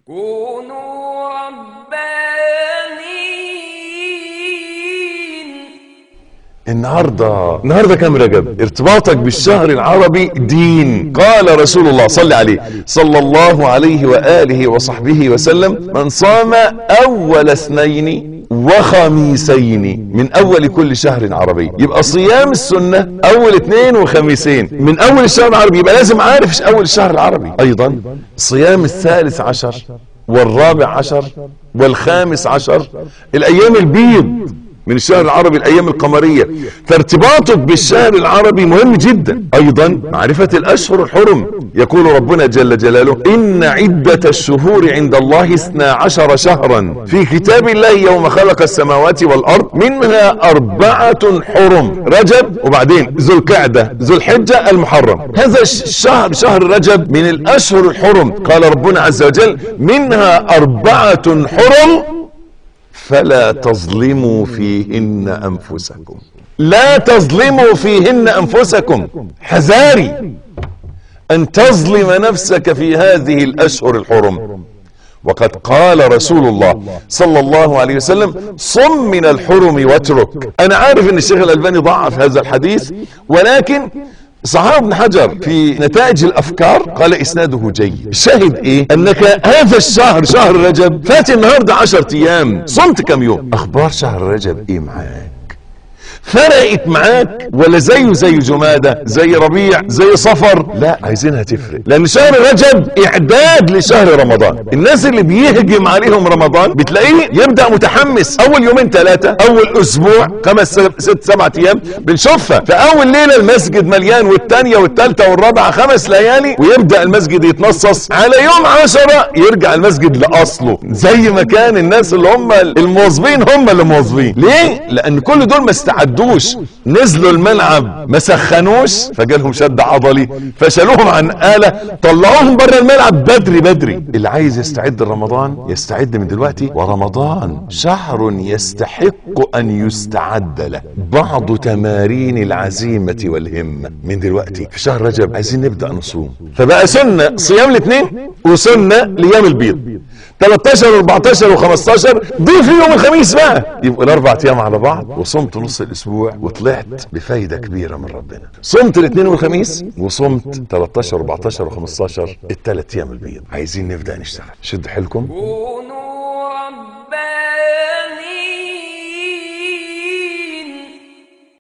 كونوا ربانيين النهاردة النهاردة كم رجب ارتباطك بالشهر العربي دين قال رسول الله صلى عليه صلى الله عليه وآله وصحبه وسلم من صام أول اثنين وخميسين من أول كل شهر عربي يبقى صيام السنة أول اثنين وخميسين من أول الشهر العربي يبقى لازم عارف أول الشهر العربي أيضا صيام الثالث عشر والرابع عشر والخامس عشر الأيام البيض من الشهر العربي الايام القمرية فارتباطك بالشهر العربي مهم جدا ايضا معرفة الاشهر الحرم يقول ربنا جل جلاله ان عدة الشهور عند الله اثنا عشر شهرا في كتاب الله يوم خلق السماوات والارض منها اربعة حرم رجب وبعدين ذو القعدة ذو الحجة المحرم هذا الشهر شهر رجب من الاشهر الحرم قال ربنا عز وجل منها اربعة حرم فلا تظلموا فيهن انفسكم لا تظلموا فيهن انفسكم حذاري ان تظلم نفسك في هذه الاشهر الحرم وقد قال رسول الله صلى الله عليه وسلم صم من الحرم واترك انا عارف ان الشيخ الالباني ضعف هذا الحديث ولكن صحابه ابن حجر في نتائج الافكار قال اسناده جيد الشاهد ايه انك هذا الشهر شهر رجب فات النهاردة عشر ايام صمت كم يوم اخبار شهر رجب ايه معاك فرقت معاك ولا زيه زي جمادة زي ربيع زي صفر لا عايزينها تفرق لان شهر رجب اعداد لشهر رمضان الناس اللي بيهجم عليهم رمضان بتلاقيه يبدأ متحمس اول يومين ثلاثة اول اسبوع خمس ست سبعة ايام بنشوفها فاول ليلة المسجد مليان والتانية والتالتة والرابعة خمس ليالي ويبدأ المسجد يتنصص على يوم عشرة يرجع المسجد لاصله زي ما كان الناس اللي هم المواظبين هم اللي مواظبين ليه لان كل دول ما استعدوا عدوش نزلوا الملعب ما سخنوش فجالهم شد عضلي فشالوهم عن آلة طلعوهم بره الملعب بدري بدري اللي عايز يستعد لرمضان يستعد من دلوقتي ورمضان شهر يستحق ان يستعد له بعض تمارين العزيمة والهمة من دلوقتي في شهر رجب عايزين نبدأ نصوم فبقى سنة صيام الاثنين وسنة ليام البيض 13 و14 و15 ضيف يوم الخميس بقى يبقوا الاربع ايام على بعض وصمت نص الاسبوع وطلعت بفايدة كبيرة من ربنا صمت الاثنين والخميس وصمت 13 و14 و15 الثلاث ايام البيض عايزين نبدأ نشتغل شد حيلكم كونوا